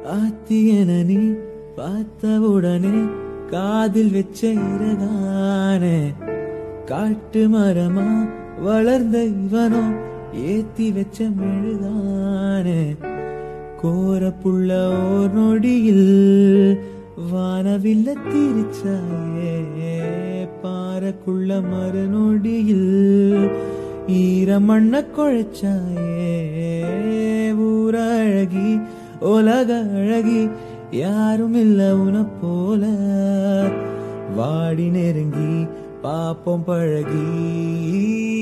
ஆத்தி என நீ பார்த்தவுடனே காதில் வச்ச இரதானே காட்டு மரமா வளர்ந்த இவனோ ஏத்தி வச்ச மெழுதானே கோர புள்ள ஓர் நொடியில் வானவில்ல திரிச்சாயே பாறைக்குள்ள மறுநொடியில் ஈர மண்ண குழைச்சாயே ஊர அழகி உலக அழகி யாரும் இல்ல உன போல வாடி நெருங்கி பாப்போம் பழகி